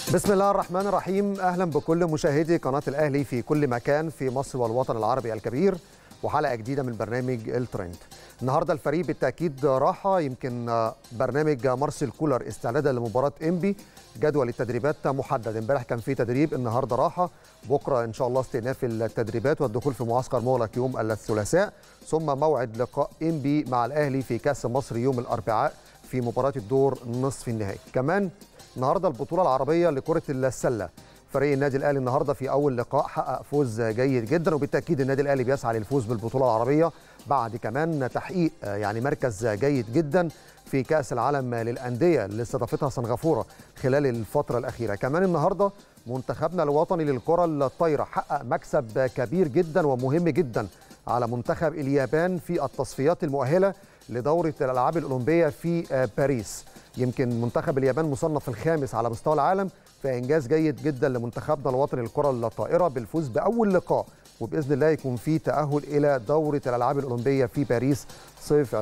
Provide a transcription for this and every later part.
بسم الله الرحمن الرحيم اهلا بكل مشاهدي قناه الاهلي في كل مكان في مصر والوطن العربي الكبير وحلقه جديده من برنامج الترند النهارده الفريق بالتاكيد راحه يمكن برنامج مارسيل كولر استعدادا لمباراه انبي جدول التدريبات محدد امبارح كان في تدريب النهارده راحه بكره ان شاء الله استئناف التدريبات والدخول في معسكر مغلق يوم الثلاثاء ثم موعد لقاء انبي مع الاهلي في كاس مصر يوم الاربعاء في مباراه الدور نصف النهائي كمان النهارده البطوله العربيه لكره السله فريق النادي الاهلي النهارده في اول لقاء حقق فوز جيد جدا وبالتاكيد النادي الاهلي بيسعى للفوز بالبطوله العربيه بعد كمان تحقيق يعني مركز جيد جدا في كاس العالم للانديه اللي استضافتها سنغافوره خلال الفتره الاخيره كمان النهارده منتخبنا الوطني للكره الطايره حقق مكسب كبير جدا ومهم جدا على منتخب اليابان في التصفيات المؤهله لدوره الالعاب الاولمبيه في باريس يمكن منتخب اليابان مصنف الخامس على مستوى العالم في انجاز جيد جدا لمنتخبنا الوطني للكره الطائره بالفوز باول لقاء وباذن الله يكون في تاهل الى دوره الالعاب الاولمبيه في باريس صيف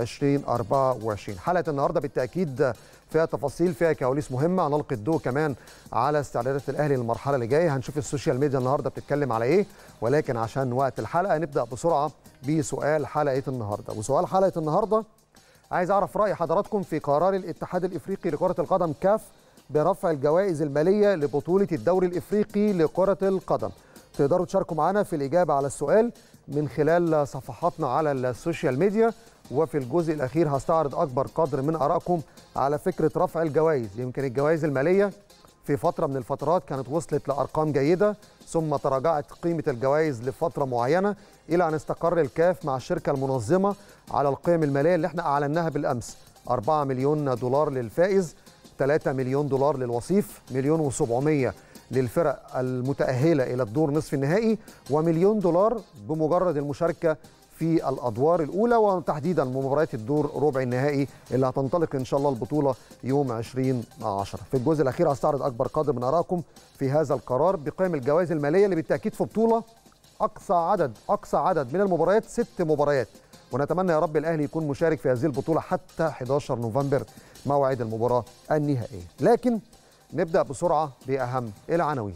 2024 حلقه النهارده بالتاكيد فيها تفاصيل فيها كواليس مهمه هنلقي الضوء كمان على استعدادات الاهلي للمرحله اللي جايه هنشوف السوشيال ميديا النهارده بتتكلم على ايه ولكن عشان وقت الحلقه نبدا بسرعه بسؤال حلقه النهارده وسؤال حلقه النهارده عايز اعرف راي حضراتكم في قرار الاتحاد الافريقي لكره القدم كاف برفع الجوائز الماليه لبطوله الدوري الافريقي لكره القدم تقدروا تشاركوا معنا في الاجابه على السؤال من خلال صفحاتنا على السوشيال ميديا وفي الجزء الاخير هستعرض اكبر قدر من ارائكم على فكره رفع الجوائز يمكن الجوائز الماليه في فتره من الفترات كانت وصلت لارقام جيده ثم تراجعت قيمه الجوائز لفتره معينه الى ان استقر الكاف مع الشركه المنظمه على القيم الماليه اللي احنا اعلناها بالامس 4 مليون دولار للفائز 3 مليون دولار للوصيف مليون و700 للفرق المتأهلة إلى الدور نصف النهائي ومليون دولار بمجرد المشاركة في الأدوار الأولى وتحديدا مباريات الدور ربع النهائي اللي هتنطلق إن شاء الله البطولة يوم 20 10 في الجزء الأخير هستعرض أكبر قدر من آرائكم في هذا القرار بقيم الجوائز المالية اللي بالتأكيد في بطولة أقصى عدد أقصى عدد من المباريات ست مباريات ونتمنى يا رب الأهلي يكون مشارك في هذه البطولة حتى 11 نوفمبر موعد المباراة النهائية لكن نبدأ بسرعة بأهم العناوين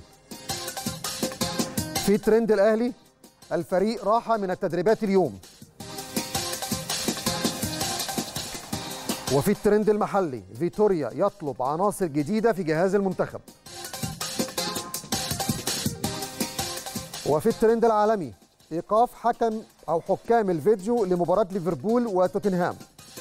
في ترند الأهلي الفريق راح من التدريبات اليوم وفي الترند المحلي فيتوريا يطلب عناصر جديدة في جهاز المنتخب وفي الترند العالمي ايقاف حكم او حكام الفيديو لمباراه ليفربول وتوتنهام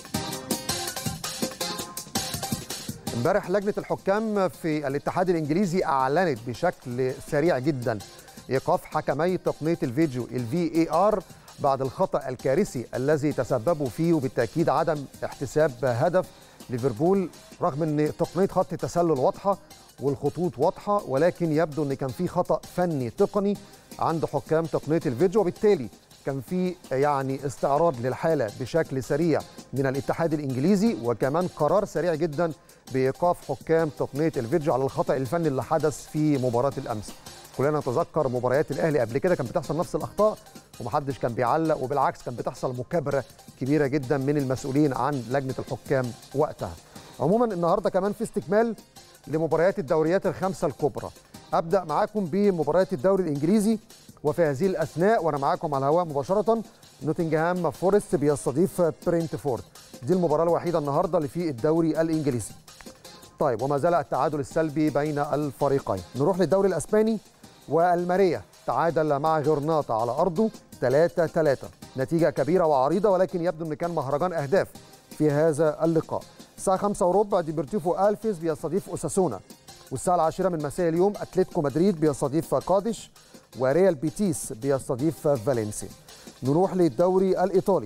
امبارح لجنه الحكام في الاتحاد الانجليزي اعلنت بشكل سريع جدا ايقاف حكمي تقنيه الفيديو الفي اي ار بعد الخطا الكارثي الذي تسببوا فيه وبالتاكيد عدم احتساب هدف ليفربول رغم ان تقنيه خط التسلل واضحه والخطوط واضحه ولكن يبدو ان كان في خطا فني تقني عند حكام تقنيه الفيديو وبالتالي كان في يعني استعراض للحاله بشكل سريع من الاتحاد الانجليزي وكمان قرار سريع جدا بايقاف حكام تقنيه الفيديو على الخطا الفني اللي حدث في مباراه الامس كلنا نتذكر مباريات الاهلي قبل كده كانت بتحصل نفس الاخطاء ومحدش كان بيعلق وبالعكس كان بتحصل مكابره كبيره جدا من المسؤولين عن لجنه الحكام وقتها عموما النهارده كمان في استكمال لمباريات الدوريات الخمسه الكبرى ابدا معاكم بمباريات الدوري الانجليزي وفي هذه الاثناء وانا معاكم على الهواء مباشره نوتنجهام فورست بيستضيف برينتفورد دي المباراه الوحيده النهارده اللي في الدوري الانجليزي طيب وما زال التعادل السلبي بين الفريقين نروح للدوري الاسباني والماريا تعادل مع غرناطه على ارضه 3 3 نتيجه كبيره وعريضه ولكن يبدو ان كان مهرجان اهداف في هذا اللقاء الساعه 5 وربع ديبرتيفو الفيس بيستضيف اوساسونا والساعه العاشرة من مساء اليوم اتلتيكو مدريد بيستضيف قادش وريال بيتيس بيستضيف فالنسيا نروح للدوري الايطالي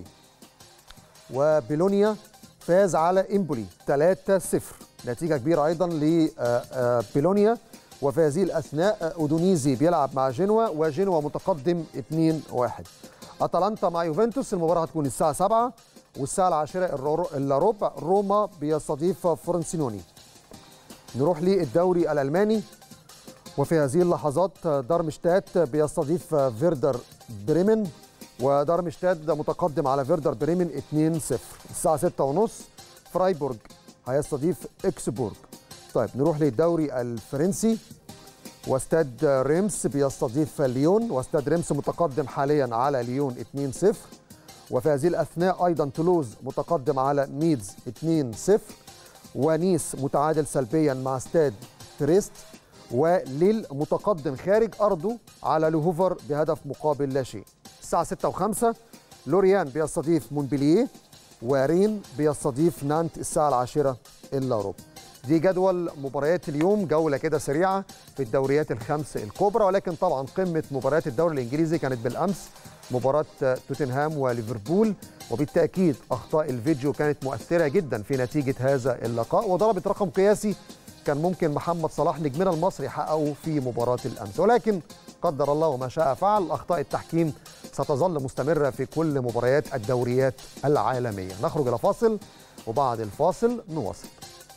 وبيلونيا فاز على امبولي 3-0 نتيجه كبيره ايضا لبيلونيا وفي هذه الاثناء اودونيزي بيلعب مع جنوا وجنوا متقدم 2-1 اتلانتا مع يوفنتوس المباراه هتكون الساعه 7 والساعه العاشرة الا ربع روما بيستضيف فرنسينوني نروح للدوري الالماني وفي هذه اللحظات دارمشتات بيستضيف فيردر بريمن ودارمشتاد متقدم على فيردر بريمن 2-0 الساعة 6:30 فرايبورج هيستضيف اكسبورج طيب نروح للدوري الفرنسي واستاد ريمس بيستضيف ليون واستاد ريمس متقدم حاليا على ليون 2-0 وفي هذه الاثناء ايضا تولوز متقدم على ميدز 2-0 ونيس متعادل سلبيا مع استاد تريست وليل متقدم خارج ارضه على لوهوفر بهدف مقابل لا شيء الساعه 6 و5 لوريان بيستضيف مونبلييه ورين بيستضيف نانت الساعه العاشره الا ربع دي جدول مباريات اليوم جوله كده سريعه في الدوريات الخمس الكبرى ولكن طبعا قمه مباريات الدوري الانجليزي كانت بالامس مباراه توتنهام وليفربول وبالتاكيد اخطاء الفيديو كانت مؤثره جدا في نتيجه هذا اللقاء وضربت رقم قياسي كان ممكن محمد صلاح نجمنا المصري يحققه في مباراه الامس ولكن قدر الله وما شاء فعل اخطاء التحكيم ستظل مستمره في كل مباريات الدوريات العالميه نخرج الى فاصل وبعد الفاصل نواصل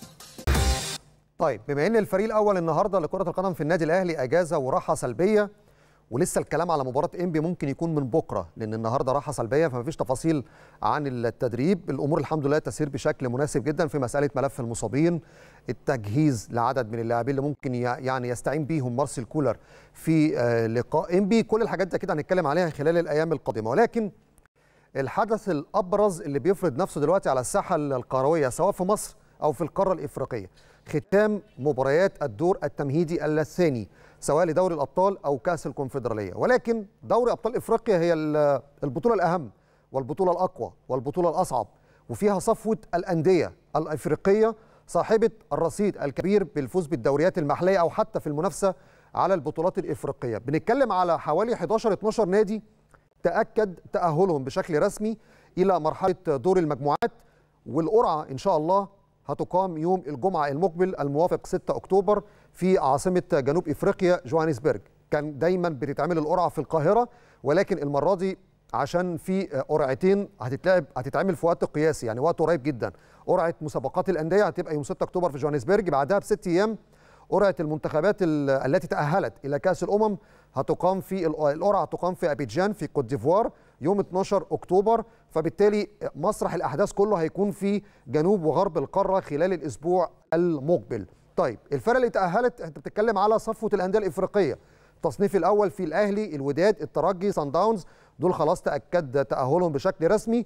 طيب بما ان الفريق الاول النهارده لكره القدم في النادي الاهلي اجازه وراحه سلبيه ولسه الكلام على مباراه انبي ممكن يكون من بكره لان النهارده راحه سلبيه فما فيش تفاصيل عن التدريب الامور الحمد لله تسير بشكل مناسب جدا في مساله ملف المصابين التجهيز لعدد من اللاعبين اللي ممكن يعني يستعين بيهم مارسيل كولر في لقاء انبي كل الحاجات دي كده هنتكلم عليها خلال الايام القادمه ولكن الحدث الابرز اللي بيفرض نفسه دلوقتي على الساحه الكرويه سواء في مصر او في القاره الافريقيه ختام مباريات الدور التمهيدي الثاني سواء لدوري الابطال او كاس الكونفدراليه ولكن دوري ابطال افريقيا هي البطوله الاهم والبطوله الاقوى والبطوله الاصعب وفيها صفوه الانديه الافريقيه صاحبه الرصيد الكبير بالفوز بالدوريات المحليه او حتى في المنافسه على البطولات الافريقيه بنتكلم على حوالي 11 12 نادي تاكد تاهلهم بشكل رسمي الى مرحله دور المجموعات والقرعه ان شاء الله هتقام يوم الجمعة المقبل الموافق 6 أكتوبر في عاصمة جنوب إفريقيا جوهانسبرج كان دايما بتتعمل القرعة في القاهرة ولكن المرة دي عشان في قرعتين هتتلعب هتتعمل في وقت قياسي يعني وقت قريب جدا قرعة مسابقات الأندية هتبقى يوم 6 أكتوبر في جوهانسبرج بعدها بست أيام قرعة المنتخبات التي تأهلت إلى كأس الأمم هتقام في القرعة هتقام في أبيجان في كوت ديفوار يوم 12 اكتوبر فبالتالي مسرح الاحداث كله هيكون في جنوب وغرب القاره خلال الاسبوع المقبل. طيب الفرق اللي تاهلت انت بتتكلم على صفوه الانديه الافريقيه. التصنيف الاول في الاهلي، الوداد، الترجي، سان داونز دول خلاص تاكد تاهلهم بشكل رسمي.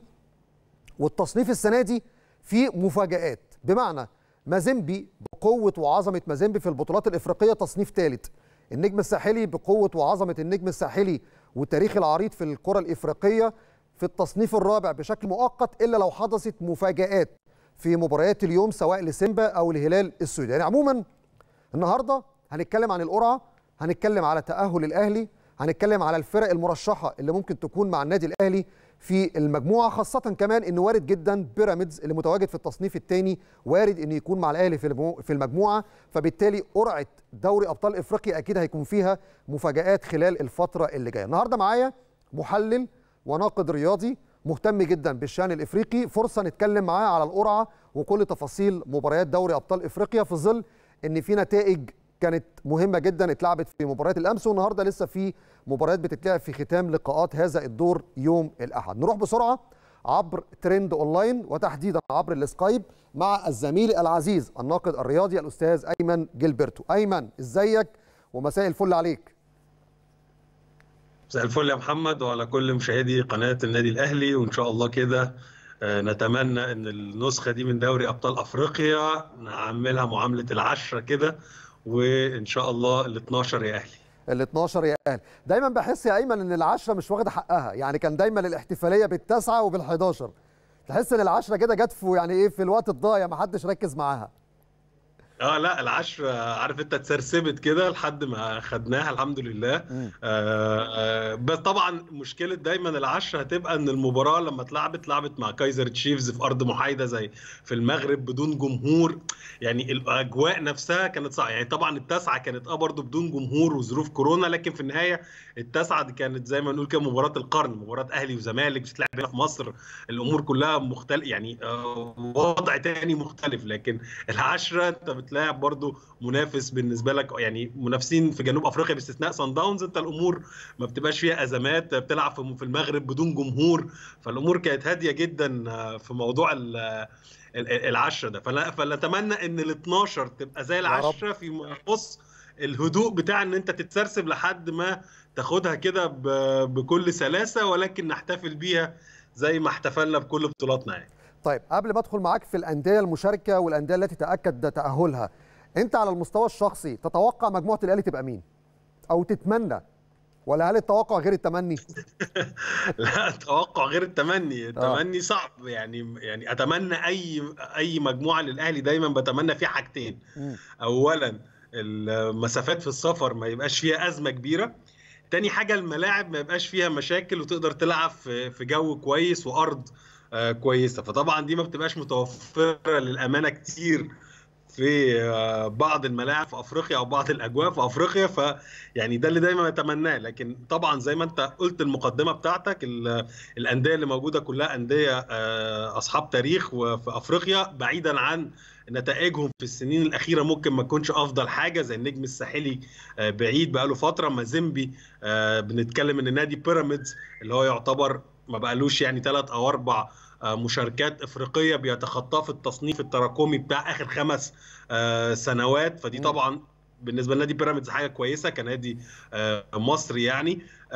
والتصنيف السنه دي فيه مفاجات بمعنى مازيمبي بقوه وعظمه مازيمبي في البطولات الافريقيه تصنيف ثالث. النجم الساحلي بقوه وعظمه النجم الساحلي والتاريخ العريض في الكرة الإفريقية في التصنيف الرابع بشكل مؤقت إلا لو حدثت مفاجآت في مباريات اليوم سواء لسيمبا أو الهلال السوداني يعني عموما النهاردة هنتكلم عن القرعة هنتكلم على تأهل الأهلي هنتكلم على الفرق المرشحة اللي ممكن تكون مع النادي الأهلي في المجموعة خاصة كمان إنه وارد جدا بيراميدز اللي متواجد في التصنيف الثاني وارد إنه يكون مع الأهلي في المجموعة فبالتالي قرعة دوري أبطال إفريقيا أكيد هيكون فيها مفاجآت خلال الفترة اللي جاية النهاردة معايا محلل وناقد رياضي مهتم جدا بالشان الإفريقي فرصة نتكلم معاه على القرعة وكل تفاصيل مباريات دوري أبطال إفريقيا في ظل إن في نتائج كانت مهمه جدا اتلعبت في مباريات الامس والنهارده لسه في مباريات بتتلعب في ختام لقاءات هذا الدور يوم الاحد نروح بسرعه عبر ترند اونلاين وتحديدا عبر السكايب مع الزميل العزيز الناقد الرياضي الاستاذ ايمن جilberto ايمن ازيك ومساء الفل عليك مساء الفل يا محمد وعلى كل مشاهدي قناه النادي الاهلي وان شاء الله كده نتمنى ان النسخه دي من دوري ابطال افريقيا نعملها معامله العشره كده وان شاء الله ال 12 يا اهلي ال 12 يا اهلي دايما بحس يا ايمن ان العشره مش واخده حقها يعني كان دايما الاحتفاليه بالتسعه وبال11 تحس ان العشره كده جت في يعني ايه في الوقت الضايع ما حدش ركز معاها اه لا العشرة عارف انت اتسرسبت كده لحد ما خدناها الحمد لله آه آه بس طبعا مشكله دايما العشرة هتبقى ان المباراه لما اتلعبت لعبت مع كايزر تشيفز في ارض محايده زي في المغرب بدون جمهور يعني الاجواء نفسها كانت صعبه يعني طبعا التاسعه كانت اه برضه بدون جمهور وظروف كورونا لكن في النهايه التاسعه دي كانت زي ما نقول كده مباراه القرن مباراه اهلي وزمالك بتتلعب هنا في مصر الامور كلها مختلف يعني آه وضع تاني مختلف لكن العشرة انت بتلاعب برضو منافس بالنسبه لك يعني منافسين في جنوب افريقيا باستثناء سان داونز انت الامور ما بتبقاش فيها ازمات بتلعب في المغرب بدون جمهور فالامور كانت هاديه جدا في موضوع العشره ده فنتمنى ان ال 12 تبقى زي العشره فيما يخص الهدوء بتاع ان انت تتسرسب لحد ما تاخدها كده بكل سلاسه ولكن نحتفل بيها زي ما احتفلنا بكل بطولاتنا يعني. طيب قبل ما ادخل معاك في الانديه المشاركه والانديه التي تاكد تاهلها انت على المستوى الشخصي تتوقع مجموعه الاهلي تبقى مين او تتمنى ولا هل التوقع غير التمني لا التوقع غير التمني التمني آه. صعب يعني يعني اتمنى اي اي مجموعه للاهلي دايما بتمنى فيها حاجتين م. اولا المسافات في السفر ما يبقاش فيها ازمه كبيره تاني حاجه الملاعب ما يبقاش فيها مشاكل وتقدر تلعب في جو كويس وارض كويسه فطبعا دي ما بتبقاش متوفره للامانه كتير في بعض الملاعب في افريقيا او بعض الاجواء في افريقيا ف يعني ده اللي دايما اتمناه لكن طبعا زي ما انت قلت المقدمه بتاعتك الانديه اللي موجوده كلها انديه اصحاب تاريخ وفي افريقيا بعيدا عن نتائجهم في السنين الاخيره ممكن ما تكونش افضل حاجه زي النجم الساحلي بعيد بقاله فتره مازيمبي بنتكلم ان نادي بيراميدز اللي هو يعتبر ما بقالوش يعني ثلاث او اربع مشاركات افريقيه بيتخطاه في التصنيف التراكمي بتاع اخر خمس سنوات فدي طبعا بالنسبه لنادي بيراميدز حاجه كويسه كنادي مصري يعني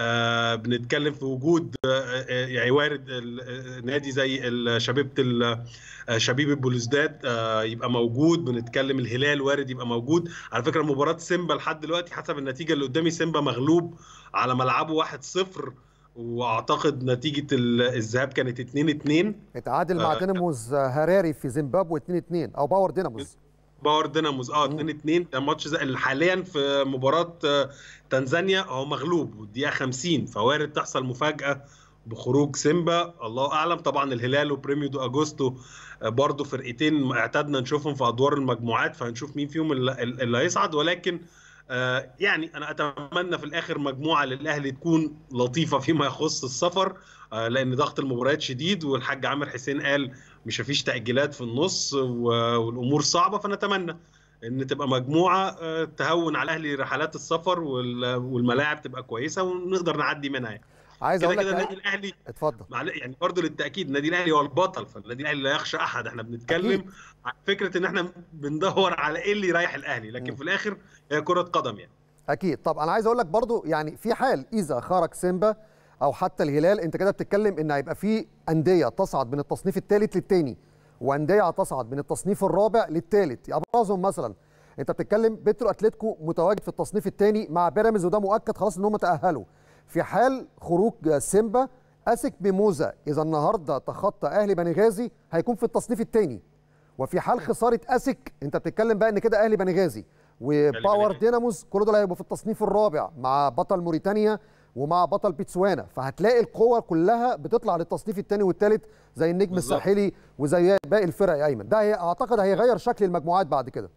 بنتكلم في وجود يعني وارد نادي زي شبيبه شبيب البلوزداد يبقى موجود بنتكلم الهلال وارد يبقى موجود على فكره مباراه سيمبا لحد دلوقتي حسب النتيجه اللي قدامي سيمبا مغلوب على ملعبه 1-0 واعتقد نتيجه الذهاب كانت 2 2 اتعادل مع ديناموز هراري في زيمبابوي 2 2 او باور ديناموز باور ديناموز اه 2 2 ده ماتش حاليا في مباراه تنزانيا هو مغلوب والدقيقه 50 فوارد تحصل مفاجاه بخروج سيمبا الله اعلم طبعا الهلال وبريميو دو اجوستو برضه فرقتين اعتدنا نشوفهم في ادوار المجموعات فهنشوف مين فيهم اللي هيصعد ولكن آه يعني انا اتمنى في الاخر مجموعه للاهلي تكون لطيفه فيما يخص السفر آه لان ضغط المباريات شديد والحاج عامر حسين قال مش مفيش تاجيلات في النص والامور صعبه فنتمنى ان تبقى مجموعه آه تهون على الاهلي رحلات السفر والملاعب تبقى كويسه ونقدر نعدي منها يعني. عايز اقول لك النادي الاهلي اتفضل يعني برضه للتاكيد النادي الاهلي هو البطل فالنادي الاهلي لا يخشى احد احنا بنتكلم أكيد. عن فكره ان احنا بندور على ايه اللي يريح الاهلي لكن م. في الاخر هي كره قدم يعني اكيد طب انا عايز اقول لك برضه يعني في حال اذا خرج سيمبا او حتى الهلال انت كده بتتكلم ان هيبقى في انديه تصعد من التصنيف الثالث للثاني وانديه هتصعد من التصنيف الرابع للثالث ابرزهم مثلا انت بتتكلم بيترو اتلتيكو متواجد في التصنيف الثاني مع بيراميدز وده مؤكد خلاص ان هم تاهلوا في حال خروج سيمبا اسك بموزا اذا النهارده تخطى اهلي بني غازي هيكون في التصنيف الثاني وفي حال خساره اسك انت بتتكلم بقى ان كده اهلي بني غازي وباور ديناموز كل دول هيبقوا في التصنيف الرابع مع بطل موريتانيا ومع بطل بيتسوانا فهتلاقي القوة كلها بتطلع للتصنيف الثاني والثالث زي النجم بالزبط. الساحلي وزي باقي الفرق يا ايمن ده اعتقد هيغير شكل المجموعات بعد كده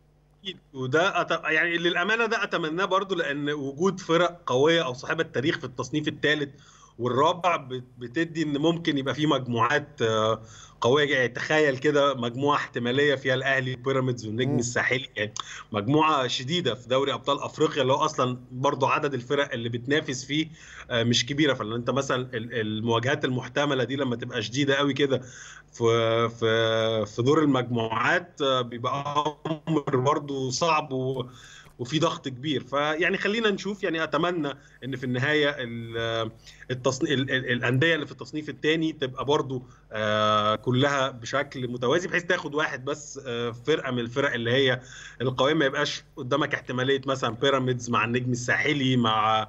وده أت... يعني للامانه ده اتمناه برضو لان وجود فرق قويه او صاحبه تاريخ في التصنيف الثالث والرابع بتدي ان ممكن يبقى في مجموعات قويه يعني تخيل كده مجموعه احتماليه فيها الاهلي بيراميدز والنجم م. الساحلي يعني مجموعه شديده في دوري ابطال افريقيا اللي هو اصلا برضو عدد الفرق اللي بتنافس فيه مش كبيره فلان انت مثلا المواجهات المحتمله دي لما تبقى شديده قوي كده في في في دور المجموعات بيبقى امر برضو صعب و وفي ضغط كبير فيعني خلينا نشوف يعني اتمنى ان في النهايه التصنيف الانديه اللي في التصنيف الثاني تبقى برضو كلها بشكل متوازي بحيث تاخد واحد بس فرقه من الفرق اللي هي القويه ما يبقاش قدامك احتماليه مثلا بيراميدز مع النجم الساحلي مع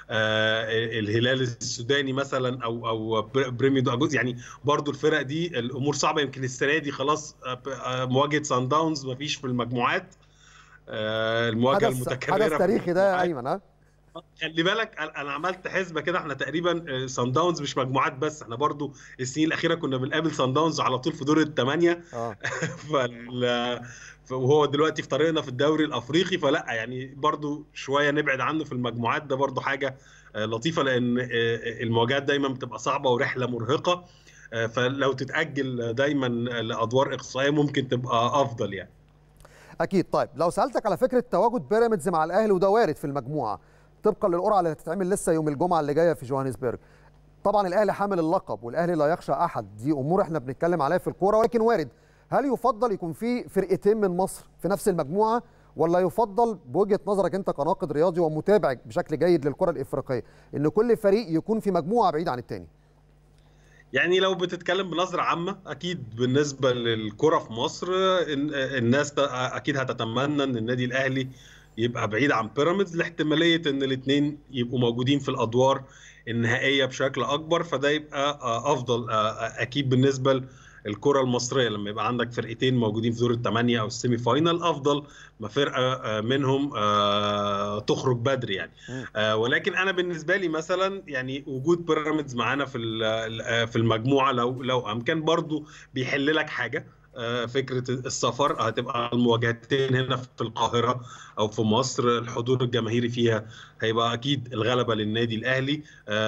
الهلال السوداني مثلا او او بريميو دو اجوز يعني برضو الفرق دي الامور صعبه يمكن السنه دي خلاص مواجهه سان داونز ما فيش في المجموعات المواجهه المتكرره حدث تاريخي ده يا ايمن ها خلي بالك انا عملت حسبه كده احنا تقريبا سان داونز مش مجموعات بس احنا برضو السنين الاخيره كنا بنقابل سان داونز على طول في دور الثمانيه اه فال وهو دلوقتي في طريقنا في الدوري الافريقي فلا يعني برضو شويه نبعد عنه في المجموعات ده برضو حاجه لطيفه لان المواجهات دايما بتبقى صعبه ورحله مرهقه فلو تتاجل دايما لادوار اقصائيه ممكن تبقى افضل يعني اكيد طيب لو سالتك على فكره تواجد بيراميدز مع الاهلي وده وارد في المجموعه طبقا للقرعه اللي هتتعمل لسه يوم الجمعه اللي جايه في جوهانسبرج طبعا الاهلي حامل اللقب والاهلي لا يخشى احد دي امور احنا بنتكلم عليها في الكوره ولكن وارد هل يفضل يكون في فرقتين من مصر في نفس المجموعه ولا يفضل بوجهه نظرك انت كناقد رياضي ومتابع بشكل جيد للكره الافريقيه ان كل فريق يكون في مجموعه بعيد عن الثاني يعني لو بتتكلم بنظرة عامة أكيد بالنسبة للكرة في مصر الناس أكيد هتتمنى إن النادي الأهلي يبقى بعيد عن بيراميدز لاحتمالية إن الاثنين يبقوا موجودين في الأدوار النهائية بشكل أكبر فده يبقى أفضل أكيد بالنسبة الكره المصريه لما يبقى عندك فرقتين موجودين في دور الثمانيه او السيمي فاينال افضل ما فرقه منهم تخرج بدري يعني ولكن انا بالنسبه لي مثلا يعني وجود بيراميدز معانا في في المجموعه لو لو امكن برضو بيحل لك حاجه فكره السفر هتبقى المواجهتين هنا في القاهره او في مصر الحضور الجماهيري فيها هيبقى اكيد الغلبه للنادي الاهلي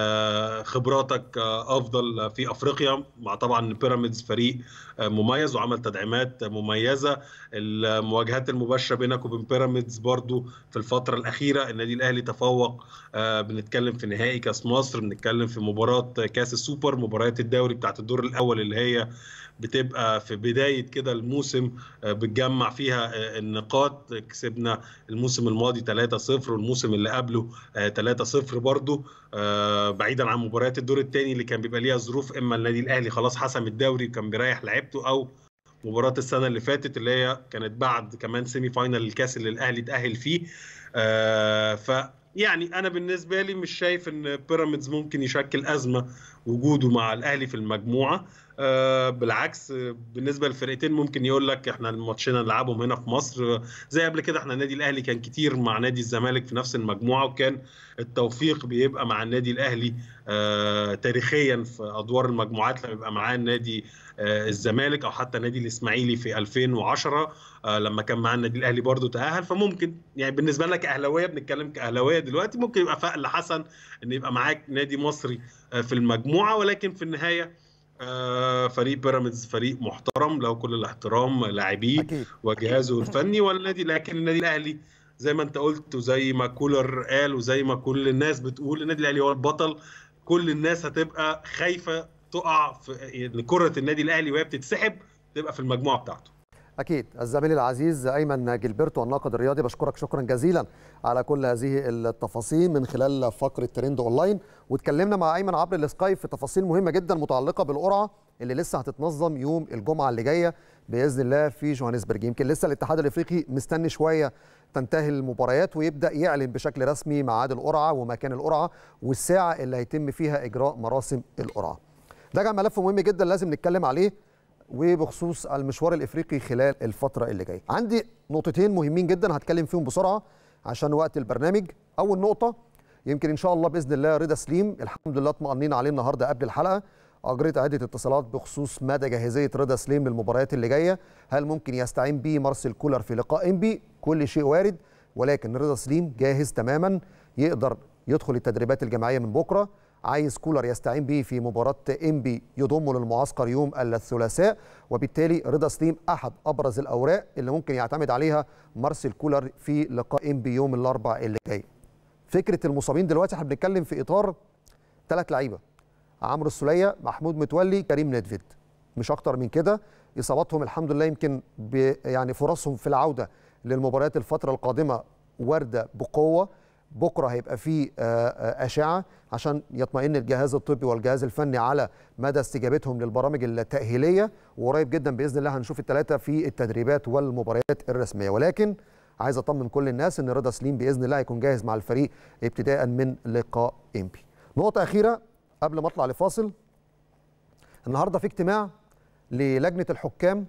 خبراتك افضل في افريقيا مع طبعا بيراميدز فريق مميز وعمل تدعيمات مميزه المواجهات المباشره بينك وبين بيراميدز برضو في الفتره الاخيره النادي الاهلي تفوق بنتكلم في نهائي كاس مصر بنتكلم في مباراه كاس السوبر مباريات الدوري بتاعت الدور الاول اللي هي بتبقى في بدايه كده الموسم بتجمع فيها النقاط كسبنا الموسم الماضي 3-0 والموسم اللي قبله 3-0 برضه بعيدا عن مباريات الدور الثاني اللي كان بيبقى ليها ظروف اما النادي الاهلي خلاص حسم الدوري وكان بيريح لعيبته او مباراه السنه اللي فاتت اللي هي كانت بعد كمان سيمي فاينل الكاس اللي الاهلي تاهل فيه ف يعني انا بالنسبه لي مش شايف ان بيراميدز ممكن يشكل ازمه وجوده مع الاهلي في المجموعه آه بالعكس بالنسبه للفرقتين ممكن يقول لك احنا الماتشين نلعبهم هنا في مصر زي قبل كده احنا النادي الاهلي كان كتير مع نادي الزمالك في نفس المجموعه وكان التوفيق بيبقى مع النادي الاهلي آه تاريخيا في ادوار المجموعات لما يبقى معاه النادي آه الزمالك او حتى نادي الاسماعيلي في 2010 آه لما كان معاه النادي الاهلي برضه تاهل فممكن يعني بالنسبه لنا كاهلاويه بنتكلم كاهلاويه دلوقتي ممكن يبقى فقل حسن ان يبقى معاك نادي مصري آه في المجموعه ولكن في النهايه آه فريق بيراميدز فريق محترم له كل الاحترام لاعبيه وجهازه الفني والنادي لكن النادي الاهلي زي ما انت قلت وزي ما كولر قال وزي ما كل الناس بتقول النادي الاهلي هو البطل كل الناس هتبقى خايفه تقع في كره النادي الاهلي وهي بتتسحب تبقى في المجموعه بتاعته اكيد الزميل العزيز ايمن جilberto الناقد الرياضي بشكرك شكرا جزيلا على كل هذه التفاصيل من خلال فقره ترند اونلاين واتكلمنا مع ايمن عبر السكايب في تفاصيل مهمه جدا متعلقه بالقرعه اللي لسه هتتنظم يوم الجمعه اللي جايه باذن الله في جوهانسبرج يمكن لسه الاتحاد الافريقي مستني شويه تنتهي المباريات ويبدا يعلن بشكل رسمي ميعاد القرعه ومكان القرعه والساعه اللي هيتم فيها اجراء مراسم القرعه ده كان ملف مهم جدا لازم نتكلم عليه وبخصوص المشوار الافريقي خلال الفتره اللي جايه عندي نقطتين مهمين جدا هتكلم فيهم بسرعه عشان وقت البرنامج اول نقطه يمكن ان شاء الله باذن الله رضا سليم الحمد لله اطمئنين عليه النهارده قبل الحلقه اجريت عده اتصالات بخصوص مدى جاهزيه رضا سليم للمباريات اللي جايه هل ممكن يستعين به مارسيل كولر في لقاء انبي كل شيء وارد ولكن رضا سليم جاهز تماما يقدر يدخل التدريبات الجماعيه من بكره عايز كولر يستعين به في مباراة إنبي يضمه للمعسكر يوم الثلاثاء وبالتالي رضا سليم أحد أبرز الأوراق اللي ممكن يعتمد عليها مارسيل كولر في لقاء إنبي يوم الأربعاء اللي جاي فكرة المصابين دلوقتي احنا بنتكلم في إطار ثلاث لعيبة عمرو السولية محمود متولي كريم ندفيد مش أكتر من كده إصاباتهم الحمد لله يمكن يعني فرصهم في العودة للمباريات الفترة القادمة واردة بقوة بكره هيبقى في اشعه عشان يطمئن الجهاز الطبي والجهاز الفني على مدى استجابتهم للبرامج التاهيليه وقريب جدا باذن الله هنشوف الثلاثه في التدريبات والمباريات الرسميه ولكن عايز اطمن كل الناس ان رضا سليم باذن الله هيكون جاهز مع الفريق ابتداء من لقاء امبي نقطه اخيره قبل ما اطلع لفاصل النهارده في اجتماع للجنه الحكام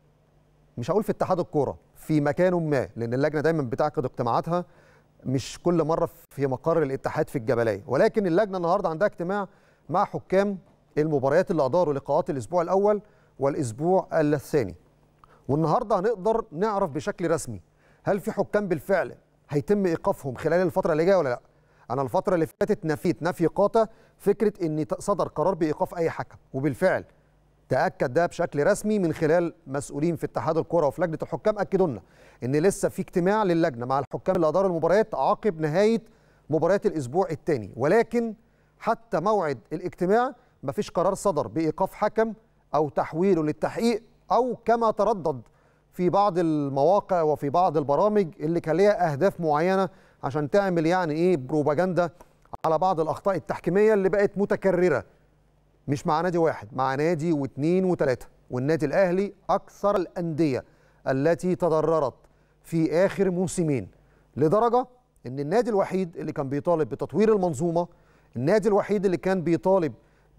مش هقول في اتحاد الكوره في مكان ما لان اللجنه دايما بتعقد اجتماعاتها مش كل مره في مقر الاتحاد في الجبليه ولكن اللجنه النهارده عندها اجتماع مع حكام المباريات اللي اداروا لقاءات الاسبوع الاول والاسبوع الثاني والنهارده هنقدر نعرف بشكل رسمي هل في حكام بالفعل هيتم ايقافهم خلال الفتره اللي جايه ولا لا انا الفتره اللي فاتت نفيت نفي قاطع فكره ان صدر قرار بايقاف اي حكم وبالفعل تاكد ده بشكل رسمي من خلال مسؤولين في اتحاد الكره وفي لجنه الحكام اكدوا لنا ان لسه في اجتماع للجنه مع الحكام اللي اداروا المباريات عقب نهايه مباريات الاسبوع الثاني ولكن حتى موعد الاجتماع مفيش قرار صدر بايقاف حكم او تحويله للتحقيق او كما تردد في بعض المواقع وفي بعض البرامج اللي كان ليها اهداف معينه عشان تعمل يعني ايه بروباجندا على بعض الاخطاء التحكيميه اللي بقت متكرره مش مع نادي واحد مع نادي واثنين وثلاثه والنادي الاهلي اكثر الانديه التي تضررت في اخر موسمين لدرجه ان النادي الوحيد اللي كان بيطالب بتطوير المنظومه النادي الوحيد اللي كان بيطالب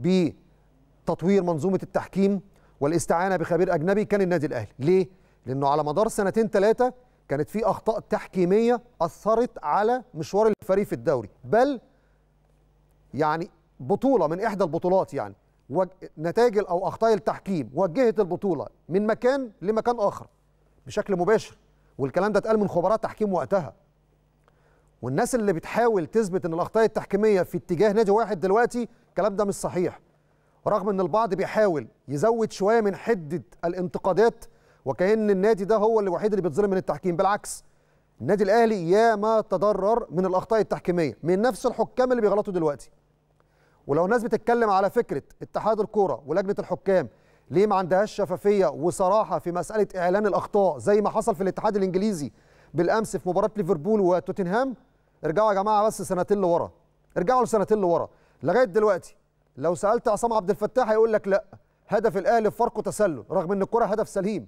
بتطوير منظومه التحكيم والاستعانه بخبير اجنبي كان النادي الاهلي ليه لانه على مدار سنتين ثلاثه كانت في اخطاء تحكيميه اثرت على مشوار الفريق في الدوري بل يعني بطوله من احدى البطولات يعني نتائج او اخطاء التحكيم وجهت البطوله من مكان لمكان اخر بشكل مباشر والكلام ده اتقال من خبراء تحكيم وقتها والناس اللي بتحاول تثبت ان الاخطاء التحكيميه في اتجاه نادي واحد دلوقتي الكلام ده مش صحيح رغم ان البعض بيحاول يزود شويه من حده الانتقادات وكأن النادي ده هو الوحيد اللي بيتظلم من التحكيم بالعكس النادي الاهلي ياما تضرر من الاخطاء التحكيميه من نفس الحكام اللي بيغلطوا دلوقتي ولو الناس بتتكلم على فكره اتحاد الكوره ولجنه الحكام ليه ما عندهاش شفافيه وصراحه في مساله اعلان الاخطاء زي ما حصل في الاتحاد الانجليزي بالامس في مباراه ليفربول وتوتنهام ارجعوا يا جماعه بس سنتين لورا ارجعوا لسنتين لورا لغايه دلوقتي لو سالت عصام عبد الفتاح هيقول لك لا هدف الاهلي فرق تسلل رغم ان الكره هدف سليم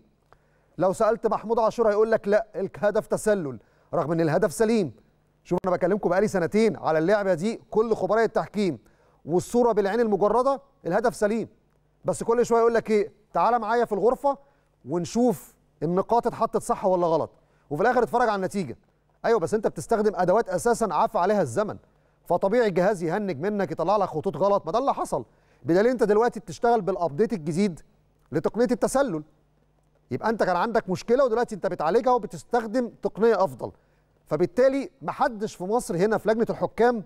لو سالت محمود عاشور هيقول لك لا الهدف تسلل رغم ان الهدف سليم شوف انا بكلمكم بقالي سنتين على اللعبه دي كل خبراء التحكيم والصوره بالعين المجرده الهدف سليم بس كل شويه يقول لك ايه تعالى معايا في الغرفه ونشوف النقاط اتحطت صح ولا غلط وفي الاخر اتفرج على النتيجه ايوه بس انت بتستخدم ادوات اساسا عفى عليها الزمن فطبيعي الجهاز يهنج منك يطلع لك خطوط غلط ما ده اللي حصل بدليل انت دلوقتي بتشتغل بالابديت الجديد لتقنيه التسلل يبقى انت كان عندك مشكله ودلوقتي انت بتعالجها وبتستخدم تقنيه افضل فبالتالي محدش في مصر هنا في لجنه الحكام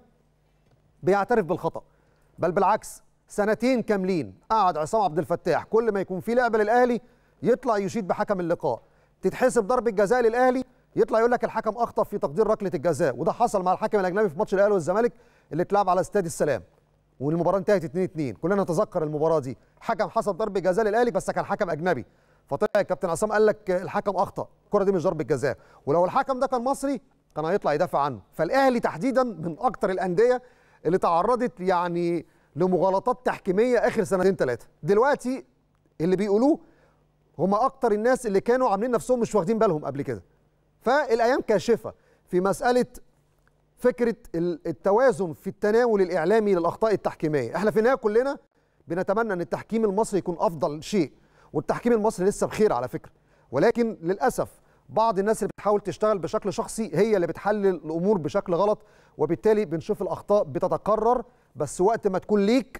بيعترف بالخطا بل بالعكس سنتين كاملين قعد عصام عبد الفتاح كل ما يكون في لعبه للاهلي يطلع يشيد بحكم اللقاء تتحسب ضربه جزاء للاهلي يطلع يقول لك الحكم اخطا في تقدير ركله الجزاء وده حصل مع الحكم الاجنبي في ماتش الاهلي والزمالك اللي اتلعب على استاد السلام والمباراه انتهت 2 2 كلنا نتذكر المباراه دي حكم حسب ضربه جزاء للاهلي بس كان حكم اجنبي فطلع الكابتن عصام قال لك الحكم اخطا الكره دي مش ضربه جزاء ولو الحكم ده كان مصري كان هيطلع يدافع عنه فالاهلي تحديدا من اكتر الانديه اللي تعرضت يعني لمغالطات تحكيميه اخر سنتين ثلاثه دلوقتي اللي بيقولوه هم اكتر الناس اللي كانوا عاملين نفسهم مش واخدين بالهم قبل كده فالايام كاشفه في مساله فكره التوازن في التناول الاعلامي للاخطاء التحكيميه احنا في النهايه كلنا بنتمنى ان التحكيم المصري يكون افضل شيء والتحكيم المصري لسه بخير على فكره ولكن للاسف بعض الناس اللي بتحاول تشتغل بشكل شخصي هي اللي بتحلل الامور بشكل غلط وبالتالي بنشوف الاخطاء بتتكرر بس وقت ما تكون ليك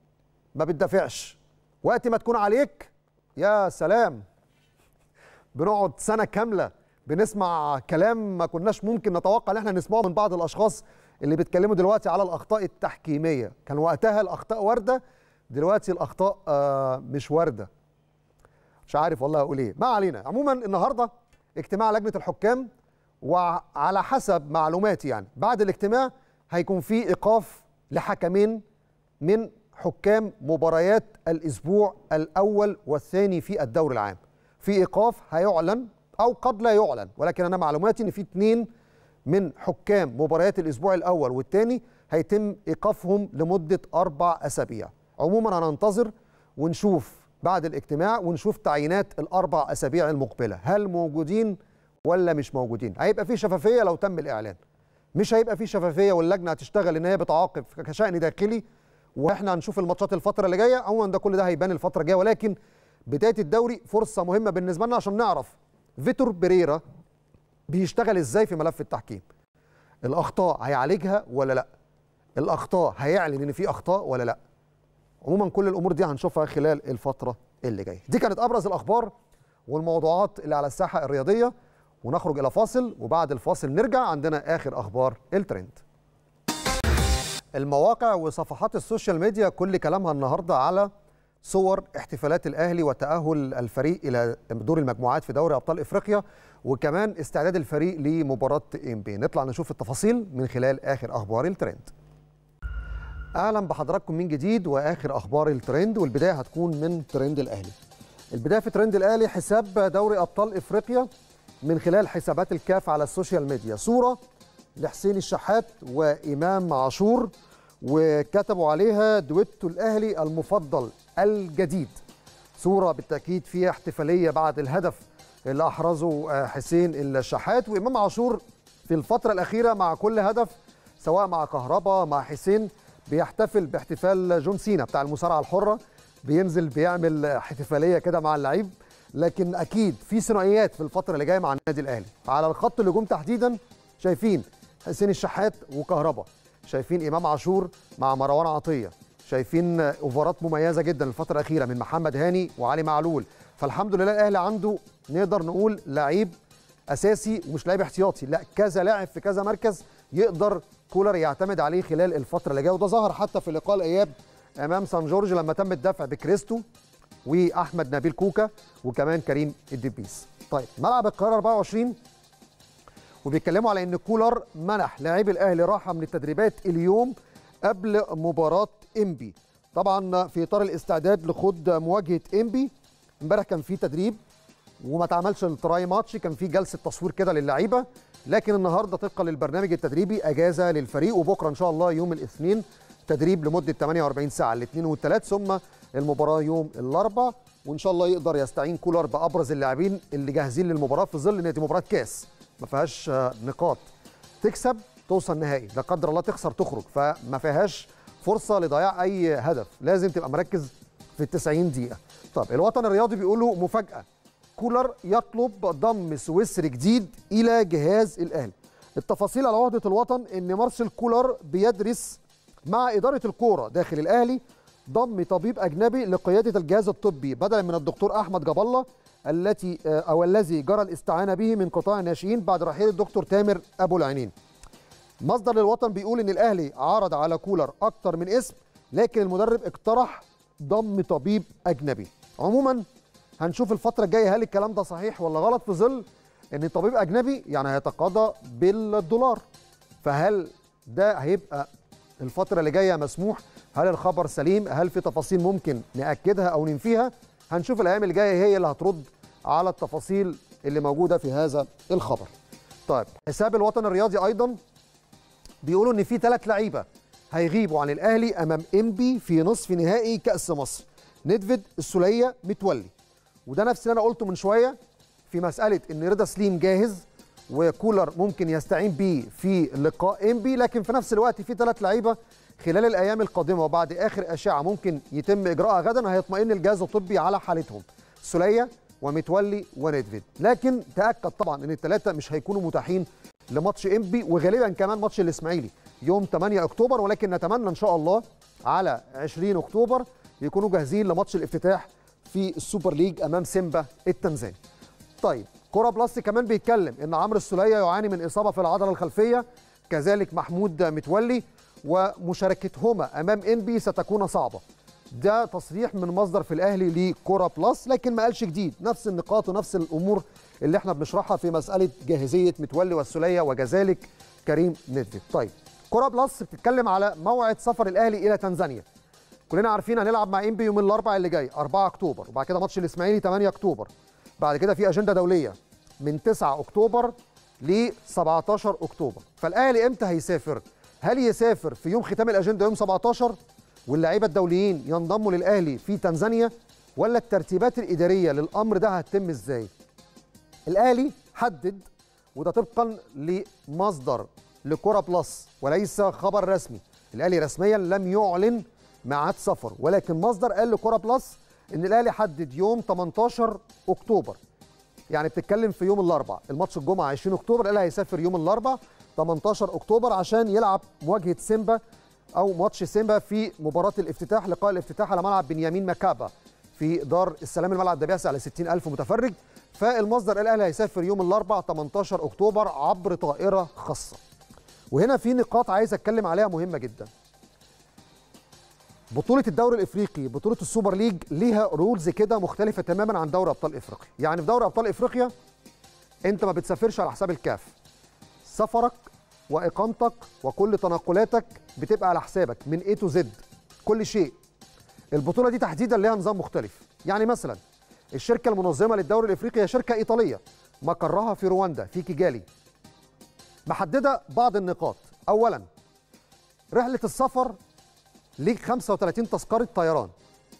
ما بتدافعش وقت ما تكون عليك يا سلام بنقعد سنه كامله بنسمع كلام ما كناش ممكن نتوقع ان احنا نسمعه من بعض الاشخاص اللي بيتكلموا دلوقتي على الاخطاء التحكيميه كان وقتها الاخطاء وارده دلوقتي الاخطاء آه مش وارده مش عارف والله اقول ايه ما علينا عموما النهارده اجتماع لجنه الحكام وعلى حسب معلوماتي يعني بعد الاجتماع هيكون في ايقاف لحكمين من حكام مباريات الاسبوع الاول والثاني في الدوري العام في ايقاف هيعلن او قد لا يعلن ولكن انا معلوماتي ان في اثنين من حكام مباريات الاسبوع الاول والثاني هيتم ايقافهم لمده اربع اسابيع عموما هننتظر ونشوف بعد الاجتماع ونشوف تعيينات الاربع اسابيع المقبله هل موجودين ولا مش موجودين هيبقى في شفافيه لو تم الاعلان مش هيبقى في شفافيه واللجنه هتشتغل ان هي بتعاقب كشان داخلي واحنا هنشوف الماتشات الفتره اللي جايه عموما ده كل ده هيبان الفتره الجايه ولكن بدايه الدوري فرصه مهمه بالنسبه لنا عشان نعرف فيتور بيريرا بيشتغل ازاي في ملف التحكيم الاخطاء هيعالجها ولا لا الاخطاء هيعلن ان في اخطاء ولا لا عموما كل الامور دي هنشوفها خلال الفتره اللي جايه دي كانت ابرز الاخبار والموضوعات اللي على الساحه الرياضيه ونخرج الى فاصل وبعد الفاصل نرجع عندنا اخر اخبار الترند المواقع وصفحات السوشيال ميديا كل كلامها النهارده على صور احتفالات الاهلي وتاهل الفريق الى دور المجموعات في دوري ابطال افريقيا وكمان استعداد الفريق لمباراه ام بي نطلع نشوف التفاصيل من خلال اخر اخبار الترند اهلا بحضراتكم من جديد واخر اخبار الترند والبدايه هتكون من ترند الاهلي البدايه في ترند الاهلي حساب دوري ابطال افريقيا من خلال حسابات الكاف على السوشيال ميديا صوره لحسين الشحات وامام عاشور وكتبوا عليها دويتو الاهلي المفضل الجديد صوره بالتاكيد فيها احتفاليه بعد الهدف اللي احرزه حسين الشحات وامام عاشور في الفتره الاخيره مع كل هدف سواء مع كهربا مع حسين بيحتفل باحتفال جون سينا بتاع المصارعه الحره بينزل بيعمل احتفاليه كده مع اللعيب لكن اكيد في ثنائيات في الفتره اللي جايه مع النادي الاهلي على الخط الهجوم تحديدا شايفين حسين الشحات وكهربا شايفين امام عاشور مع مروان عطيه شايفين اوفرات مميزه جدا الفتره الاخيره من محمد هاني وعلي معلول فالحمد لله الاهلي عنده نقدر نقول لعيب اساسي ومش لعيب احتياطي لا كذا لاعب في كذا مركز يقدر كولر يعتمد عليه خلال الفتره اللي جايه وده ظهر حتى في لقاء الاياب امام سان جورج لما تم الدفع بكريستو واحمد نبيل كوكا وكمان كريم الدبيس طيب ملعب القاهره 24 وبيتكلموا على ان كولر منح لاعبي الاهلي راحه من التدريبات اليوم قبل مباراه انبي طبعا في اطار الاستعداد لخوض مواجهه انبي امبارح كان في تدريب وما اتعملش التراي ماتش كان في جلسه تصوير كده للعيبه لكن النهارده طبقا للبرنامج التدريبي اجازه للفريق وبكره ان شاء الله يوم الاثنين تدريب لمده 48 ساعه الاثنين والثلاث ثم المباراه يوم الاربع وان شاء الله يقدر يستعين كولر بابرز اللاعبين اللي جاهزين للمباراه في ظل ان دي مباراه كاس ما فيهاش نقاط تكسب توصل نهائي لا قدر الله تخسر تخرج فما فيهاش فرصه لضياع اي هدف لازم تبقى مركز في ال 90 دقيقه طب الوطن الرياضي بيقولوا مفاجاه كولر يطلب ضم سويسري جديد الى جهاز الاهلي التفاصيل على عهده الوطن ان مارسيل كولر بيدرس مع اداره الكوره داخل الاهلي ضم طبيب اجنبي لقياده الجهاز الطبي بدلا من الدكتور احمد جاب الله التي او الذي جرى الاستعانه به من قطاع الناشئين بعد رحيل الدكتور تامر ابو العينين. مصدر للوطن بيقول ان الاهلي عرض على كولر اكتر من اسم لكن المدرب اقترح ضم طبيب اجنبي. عموما هنشوف الفتره الجايه هل الكلام ده صحيح ولا غلط في ظل ان طبيب اجنبي يعني هيتقاضى بالدولار. فهل ده هيبقى الفتره اللي جايه مسموح؟ هل الخبر سليم؟ هل في تفاصيل ممكن ناكدها او ننفيها؟ هنشوف الايام اللي جايه هي اللي هترد على التفاصيل اللي موجوده في هذا الخبر. طيب حساب الوطن الرياضي ايضا بيقولوا ان في ثلاث لعيبه هيغيبوا عن الاهلي امام انبي في نصف نهائي كاس مصر. ندفيد السوليه متولي. وده نفس اللي انا قلته من شويه في مساله ان رضا سليم جاهز وكولر ممكن يستعين بيه في لقاء انبي لكن في نفس الوقت في ثلاث لعيبه خلال الايام القادمه وبعد اخر اشعه ممكن يتم اجراءها غدا هيطمئن الجهاز الطبي على حالتهم سوليه ومتولي وندفيد لكن تاكد طبعا ان الثلاثه مش هيكونوا متاحين لماتش انبي وغالبا كمان ماتش الاسماعيلي يوم 8 اكتوبر ولكن نتمنى ان شاء الله على 20 اكتوبر يكونوا جاهزين لماتش الافتتاح في السوبر ليج امام سيمبا التنزاني طيب كوره بلس كمان بيتكلم ان عمرو السوليه يعاني من اصابه في العضله الخلفيه كذلك محمود متولي ومشاركتهما امام انبي ستكون صعبه ده تصريح من مصدر في الاهلي لكوره بلس لكن ما قالش جديد نفس النقاط ونفس الامور اللي احنا بنشرحها في مساله جاهزيه متولي والسوليه وكذلك كريم ندفيد طيب كوره بلس بتتكلم على موعد سفر الاهلي الى تنزانيا كلنا عارفين هنلعب مع انبي يوم الاربعاء اللي جاي 4 اكتوبر وبعد كده ماتش الاسماعيلي 8 اكتوبر بعد كده في اجنده دوليه من 9 اكتوبر ل 17 اكتوبر فالاهلي امتى هيسافر هل يسافر في يوم ختام الاجنده يوم 17 واللعيبه الدوليين ينضموا للاهلي في تنزانيا ولا الترتيبات الاداريه للامر ده هتتم ازاي الاهلي حدد وده طبقا لمصدر لكره بلس وليس خبر رسمي الاهلي رسميا لم يعلن ميعاد سفر ولكن مصدر قال لكره بلس ان الاهلي حدد يوم 18 اكتوبر يعني بتتكلم في يوم الاربعاء الماتش الجمعه 20 اكتوبر الاهلي هيسافر يوم الاربعاء 18 اكتوبر عشان يلعب مواجهه سيمبا او ماتش سيمبا في مباراه الافتتاح لقاء الافتتاح على ملعب بنيامين مكابا في دار السلام الملعب ده بيسع ل 60000 متفرج فالمصدر الاهلي هيسافر يوم الاربعاء 18 اكتوبر عبر طائره خاصه وهنا في نقاط عايز اتكلم عليها مهمه جدا بطولة الدوري الافريقي بطولة السوبر ليج ليها رولز كده مختلفة تماما عن دوري ابطال افريقيا، يعني في دوري ابطال افريقيا انت ما بتسافرش على حساب الكاف. سفرك واقامتك وكل تنقلاتك بتبقى على حسابك من A تو Z كل شيء. البطولة دي تحديدا ليها نظام مختلف، يعني مثلا الشركه المنظمه للدوري الافريقي هي شركه ايطاليه مقرها في رواندا في كيجالي محدده بعض النقاط اولا رحله السفر ليك 35 تذكره طيران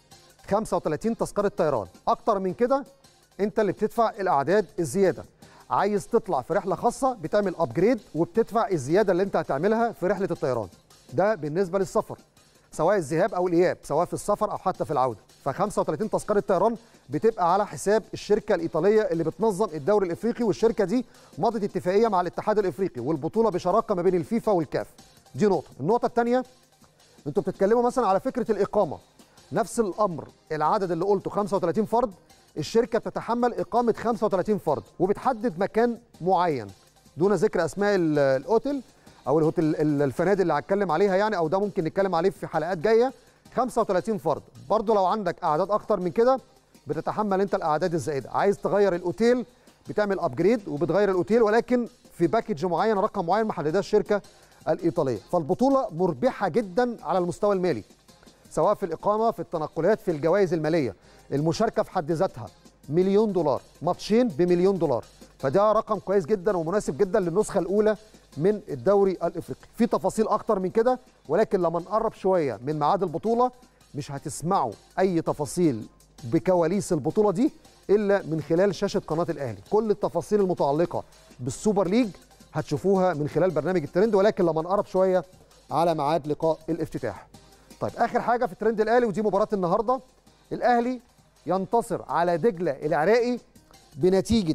35 تذكره طيران اكتر من كده انت اللي بتدفع الاعداد الزياده عايز تطلع في رحله خاصه بتعمل ابجريد وبتدفع الزياده اللي انت هتعملها في رحله الطيران ده بالنسبه للسفر سواء الذهاب او الاياب سواء في السفر او حتى في العوده ف 35 تذكره طيران بتبقى على حساب الشركه الايطاليه اللي بتنظم الدوري الافريقي والشركه دي مضت اتفاقيه مع الاتحاد الافريقي والبطوله بشراكه ما بين الفيفا والكاف دي نقطه النقطه الثانيه انتوا بتتكلموا مثلا على فكره الاقامه نفس الامر العدد اللي قلته 35 فرد الشركه بتتحمل اقامه 35 فرد وبتحدد مكان معين دون ذكر اسماء ال- الاوتيل او الهوتيل ال- الفنادق اللي هتكلم عليها يعني او ده ممكن نتكلم عليه في حلقات جايه 35 فرد برضو لو عندك اعداد اكتر من كده بتتحمل انت الاعداد الزائده عايز تغير الاوتيل بتعمل ابجريد وبتغير الاوتيل ولكن في باكج معين رقم معين محددها الشركه الايطاليه فالبطوله مربحه جدا على المستوى المالي سواء في الإقامة في التنقلات في الجوائز المالية المشاركة في حد ذاتها مليون دولار ماتشين بمليون دولار فده رقم كويس جدا ومناسب جدا للنسخة الأولى من الدوري الإفريقي في تفاصيل أكتر من كده ولكن لما نقرب شوية من ميعاد البطولة مش هتسمعوا أي تفاصيل بكواليس البطولة دي إلا من خلال شاشة قناة الأهلي كل التفاصيل المتعلقة بالسوبر ليج هتشوفوها من خلال برنامج الترند ولكن لما نقرب شوية على ميعاد لقاء الافتتاح طيب اخر حاجه في الترند الاهلي ودي مباراه النهارده الاهلي ينتصر على دجله العراقي بنتيجه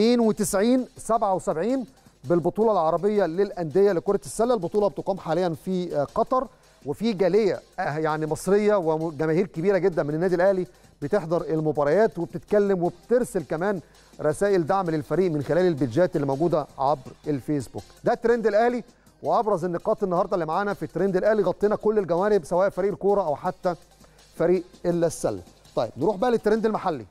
92 77 بالبطوله العربيه للانديه لكره السله البطوله بتقام حاليا في آه، قطر وفي جاليه آه، يعني مصريه وجماهير كبيره جدا من النادي الاهلي بتحضر المباريات وبتتكلم وبترسل كمان رسائل دعم للفريق من خلال البيدجات اللي موجوده عبر الفيسبوك ده ترند الاهلي وابرز النقاط النهارده اللي معانا في الترند الاهلي غطينا كل الجوانب سواء فريق الكوره او حتى فريق الا السله طيب نروح بقى للترند المحلي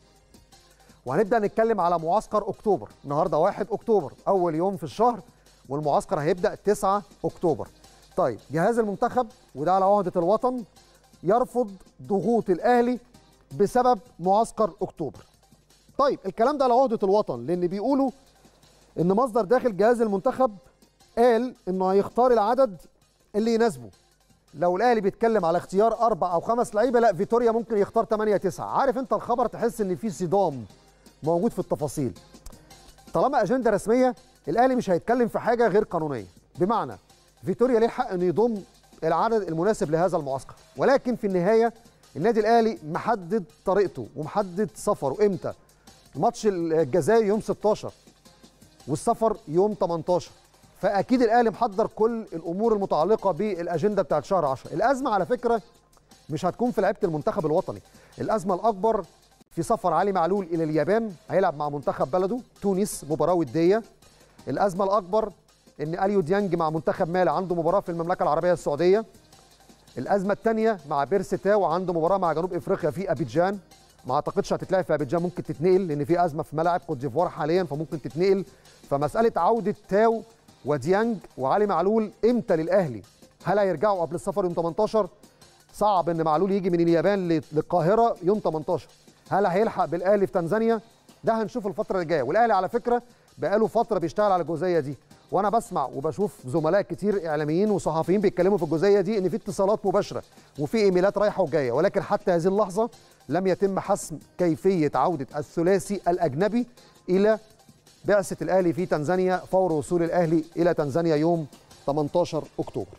وهنبدا نتكلم على معسكر اكتوبر النهارده 1 اكتوبر اول يوم في الشهر والمعسكر هيبدا 9 اكتوبر طيب جهاز المنتخب وده على عهده الوطن يرفض ضغوط الاهلي بسبب معسكر اكتوبر طيب الكلام ده على عهده الوطن لان بيقولوا ان مصدر داخل جهاز المنتخب قال انه هيختار العدد اللي يناسبه لو الاهلي بيتكلم على اختيار اربع او خمس لعيبه لا فيتوريا ممكن يختار 8 9 عارف انت الخبر تحس ان في صدام موجود في التفاصيل طالما اجنده رسميه الاهلي مش هيتكلم في حاجه غير قانونيه بمعنى فيتوريا ليه الحق انه يضم العدد المناسب لهذا المعسكر ولكن في النهايه النادي الاهلي محدد طريقته ومحدد سفره امتى ماتش الجزائر يوم 16 والسفر يوم 18 فاكيد الاهلي محضر كل الامور المتعلقه بالاجنده بتاعت شهر 10 الازمه على فكره مش هتكون في لعيبه المنتخب الوطني الازمه الاكبر في سفر علي معلول الى اليابان هيلعب مع منتخب بلده تونس مباراه وديه الازمه الاكبر ان اليو ديانج مع منتخب مالي عنده مباراه في المملكه العربيه السعوديه الازمه الثانيه مع بيرسي تاو عنده مباراه مع جنوب افريقيا في ابيجان ما اعتقدش هتتلعب في ابيجان ممكن تتنقل لان في ازمه في ملاعب كوت ديفوار حاليا فممكن تتنقل فمساله عوده تاو وديانج وعلي معلول امتى للاهلي هل هيرجعوا قبل السفر يوم 18 صعب ان معلول يجي من اليابان للقاهره يوم 18 هل هيلحق بالاهلي في تنزانيا ده هنشوف الفتره اللي جايه والاهلي على فكره بقاله فتره بيشتغل على الجزئيه دي وانا بسمع وبشوف زملاء كتير اعلاميين وصحفيين بيتكلموا في الجزئيه دي ان في اتصالات مباشره وفي ايميلات رايحه وجايه ولكن حتى هذه اللحظه لم يتم حسم كيفيه عوده الثلاثي الاجنبي الى بعثه الاهلي في تنزانيا فور وصول الاهلي الى تنزانيا يوم 18 اكتوبر.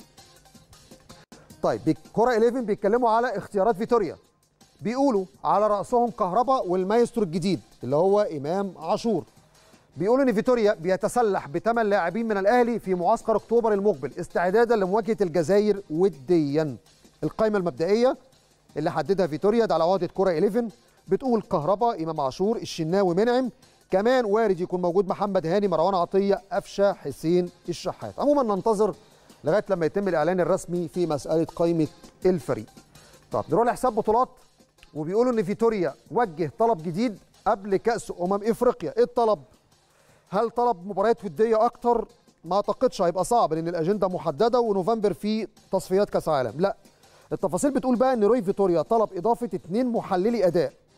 طيب كرة 11 بيتكلموا على اختيارات فيتوريا بيقولوا على راسهم كهربا والمايسترو الجديد اللي هو امام عاشور بيقولوا ان فيتوريا بيتسلح بثمان لاعبين من الاهلي في معسكر اكتوبر المقبل استعدادا لمواجهه الجزائر وديا القائمه المبدئيه اللي حددها فيتوريا ده على عقده كره 11 بتقول كهربا امام عاشور الشناوي منعم كمان وارد يكون موجود محمد هاني مروان عطيه قفشه حسين الشحات عموما ننتظر لغايه لما يتم الاعلان الرسمي في مساله قائمه الفريق طب نروح لحساب بطولات وبيقولوا ان فيتوريا وجه طلب جديد قبل كاس امم افريقيا ايه الطلب هل طلب مباريات وديه اكتر ما اعتقدش هيبقى صعب لان الاجنده محدده ونوفمبر في تصفيات كاس عالم لا التفاصيل بتقول بقى ان روي فيتوريا طلب اضافه اثنين محللي اداء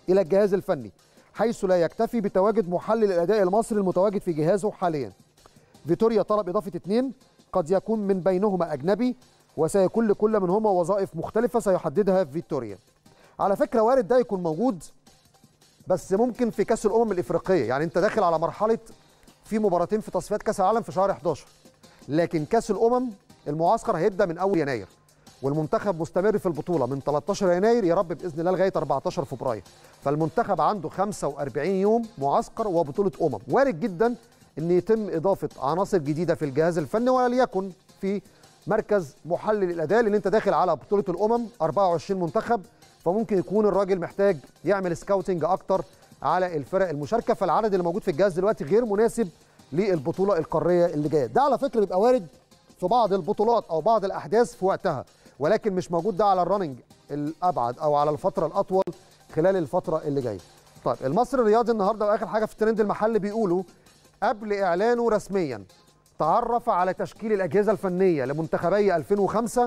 الى الجهاز الفني حيث لا يكتفي بتواجد محلل الاداء المصري المتواجد في جهازه حاليا فيتوريا طلب اضافه اثنين قد يكون من بينهما اجنبي وسيكون لكل منهما وظائف مختلفه سيحددها فيتوريا على فكره وارد ده يكون موجود بس ممكن في كاس الامم الافريقيه يعني انت داخل على مرحله في مباراتين في تصفيات كاس العالم في شهر 11 لكن كاس الامم المعسكر هيبدا من اول يناير والمنتخب مستمر في البطوله من 13 يناير يا رب باذن الله لغايه 14 فبراير فالمنتخب عنده 45 يوم معسكر وبطوله امم وارد جدا ان يتم اضافه عناصر جديده في الجهاز الفني وليكن في مركز محلل الاداء لان انت داخل على بطوله الامم 24 منتخب فممكن يكون الراجل محتاج يعمل سكاوتنج اكتر على الفرق المشاركه فالعدد اللي موجود في الجهاز دلوقتي غير مناسب للبطوله القاريه اللي جايه ده على فكره بيبقى وارد في بعض البطولات او بعض الاحداث في وقتها ولكن مش موجود ده على الرننج الابعد او على الفتره الاطول خلال الفتره اللي جايه طيب المصري الرياضي النهارده واخر حاجه في الترند المحلي بيقولوا قبل اعلانه رسميا تعرف على تشكيل الاجهزه الفنيه لمنتخبي 2005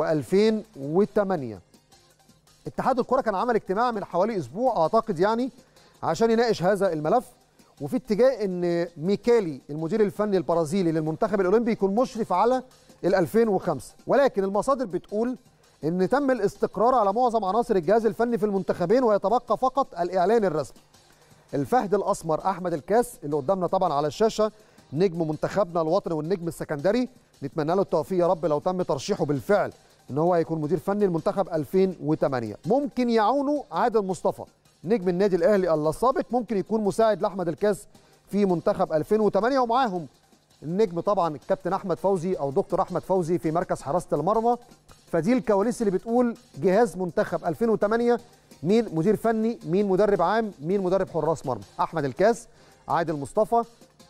و2008 اتحاد الكره كان عمل اجتماع من حوالي اسبوع اعتقد يعني عشان يناقش هذا الملف وفي اتجاه ان ميكالي المدير الفني البرازيلي للمنتخب الاولمبي يكون مشرف على ال 2005 ولكن المصادر بتقول ان تم الاستقرار على معظم عناصر الجهاز الفني في المنتخبين ويتبقى فقط الاعلان الرسمي الفهد الاسمر احمد الكاس اللي قدامنا طبعا على الشاشه نجم منتخبنا الوطني والنجم السكندري نتمنى له التوفيق يا رب لو تم ترشيحه بالفعل ان هو هيكون مدير فني المنتخب 2008 ممكن يعونه عادل مصطفى نجم النادي الاهلي السابق ممكن يكون مساعد لاحمد الكاس في منتخب 2008 ومعاهم النجم طبعا الكابتن احمد فوزي او دكتور احمد فوزي في مركز حراسه المرمى فدي الكواليس اللي بتقول جهاز منتخب 2008 مين مدير فني مين مدرب عام مين مدرب حراس مرمى احمد الكاس عادل مصطفى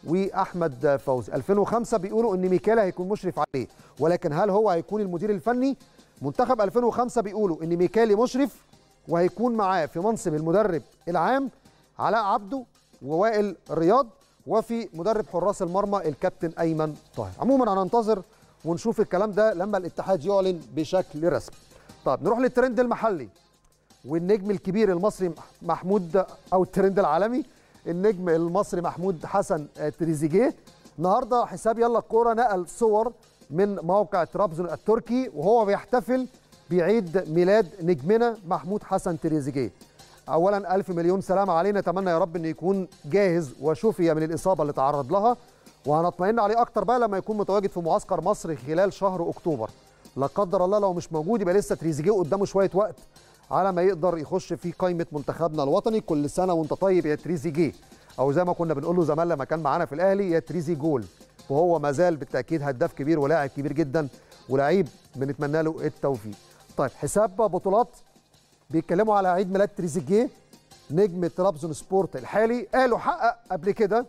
واحمد فوزي 2005 بيقولوا ان ميكالا هيكون مشرف عليه ولكن هل هو هيكون المدير الفني منتخب 2005 بيقولوا ان ميكالي مشرف وهيكون معاه في منصب المدرب العام علاء عبده ووائل رياض وفي مدرب حراس المرمى الكابتن ايمن طاهر عموما هننتظر ونشوف الكلام ده لما الاتحاد يعلن بشكل رسمي طيب نروح للترند المحلي والنجم الكبير المصري محمود او الترند العالمي النجم المصري محمود حسن تريزيجيه النهارده حساب يلا الكوره نقل صور من موقع طرابزون التركي وهو بيحتفل بعيد ميلاد نجمنا محمود حسن تريزيجيه اولا الف مليون سلام عليه نتمنى يا رب انه يكون جاهز وشفي من الاصابه اللي تعرض لها وهنطمئن عليه اكتر بقى لما يكون متواجد في معسكر مصر خلال شهر اكتوبر لا قدر الله لو مش موجود يبقى لسه تريزيجيه قدامه شويه وقت على ما يقدر يخش في قائمه منتخبنا الوطني كل سنه وانت طيب يا تريزيجيه او زي ما كنا بنقول له زمان لما كان معانا في الاهلي يا تريزي جول وهو ما زال بالتاكيد هداف كبير ولاعب كبير جدا ولاعيب بنتمنى له التوفيق طيب حساب بطولات بيتكلموا على عيد ميلاد تريزيجيه نجم ترابزون سبورت الحالي قالوا حقق قبل كده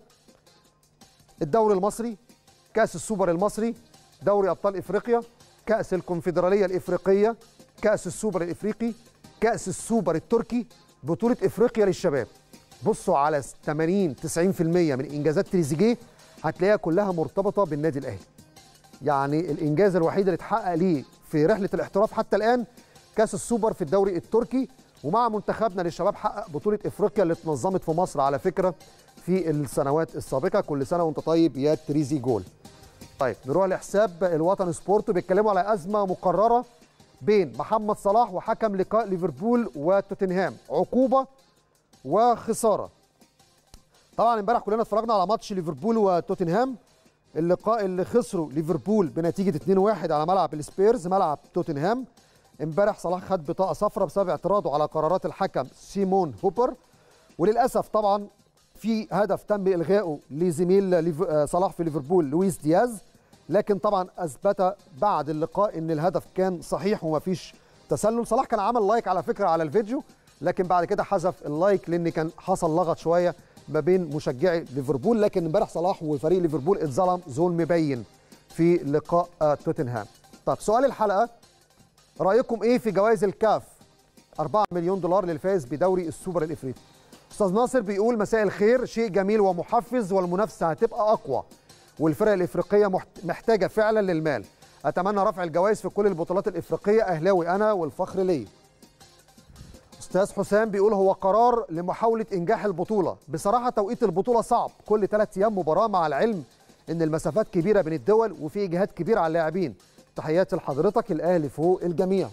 الدوري المصري كاس السوبر المصري دوري ابطال افريقيا كاس الكونفدراليه الافريقيه كاس السوبر الافريقي كاس السوبر التركي بطوله افريقيا للشباب بصوا على 80 90% من انجازات تريزيجيه هتلاقيها كلها مرتبطه بالنادي الاهلي يعني الانجاز الوحيد اللي اتحقق ليه في رحله الاحتراف حتى الان كاس السوبر في الدوري التركي ومع منتخبنا للشباب حقق بطوله افريقيا اللي اتنظمت في مصر على فكره في السنوات السابقه كل سنه وانت طيب يا تريزي جول طيب نروح لحساب الوطن سبورت بيتكلموا على ازمه مقرره بين محمد صلاح وحكم لقاء ليفربول وتوتنهام عقوبه وخساره طبعا امبارح كلنا اتفرجنا على ماتش ليفربول وتوتنهام اللقاء اللي خسروا ليفربول بنتيجه 2-1 على ملعب السبيرز ملعب توتنهام امبارح صلاح خد بطاقه صفراء بسبب اعتراضه على قرارات الحكم سيمون هوبر وللاسف طبعا في هدف تم الغائه لزميل صلاح في ليفربول لويس دياز لكن طبعا اثبت بعد اللقاء ان الهدف كان صحيح ومفيش تسلل صلاح كان عمل لايك على فكره على الفيديو لكن بعد كده حذف اللايك لان كان حصل لغط شويه ما بين مشجعي ليفربول لكن امبارح صلاح وفريق ليفربول اتظلم ظلم مبين في لقاء توتنهام طب سؤال الحلقه رايكم ايه في جوائز الكاف 4 مليون دولار للفائز بدوري السوبر الافريقي استاذ ناصر بيقول مساء الخير شيء جميل ومحفز والمنافسه هتبقى اقوى والفرق الافريقيه محتاجه فعلا للمال اتمنى رفع الجوائز في كل البطولات الافريقيه اهلاوي انا والفخر ليا استاذ حسام بيقول هو قرار لمحاوله انجاح البطوله بصراحه توقيت البطوله صعب كل ثلاث ايام مباراه مع العلم ان المسافات كبيره بين الدول وفي اجهاد كبير على اللاعبين تحياتي لحضرتك الاهلي فوق الجميع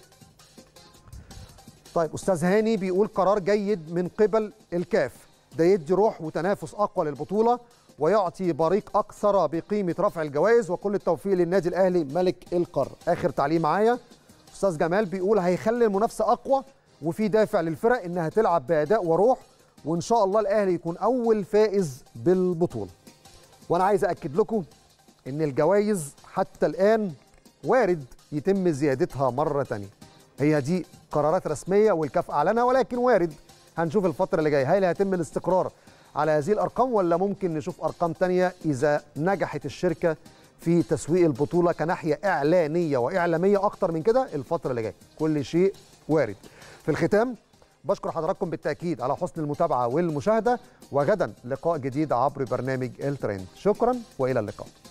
طيب استاذ هاني بيقول قرار جيد من قبل الكاف ده يدي روح وتنافس اقوى للبطوله ويعطي بريق اكثر بقيمه رفع الجوائز وكل التوفيق للنادي الاهلي ملك القاره اخر تعليق معايا استاذ جمال بيقول هيخلي المنافسه اقوى وفي دافع للفرق انها تلعب باداء وروح وان شاء الله الاهلي يكون اول فائز بالبطوله وانا عايز اكد لكم ان الجوائز حتى الان وارد يتم زيادتها مره تانية هي دي قرارات رسميه والكاف اعلنها ولكن وارد هنشوف الفتره اللي جايه هل هيتم الاستقرار على هذه الارقام ولا ممكن نشوف ارقام تانية اذا نجحت الشركه في تسويق البطوله كناحيه اعلانيه واعلاميه اكتر من كده الفتره اللي جايه كل شيء وارد في الختام بشكر حضراتكم بالتاكيد على حسن المتابعه والمشاهده وغدا لقاء جديد عبر برنامج الترند شكرا والى اللقاء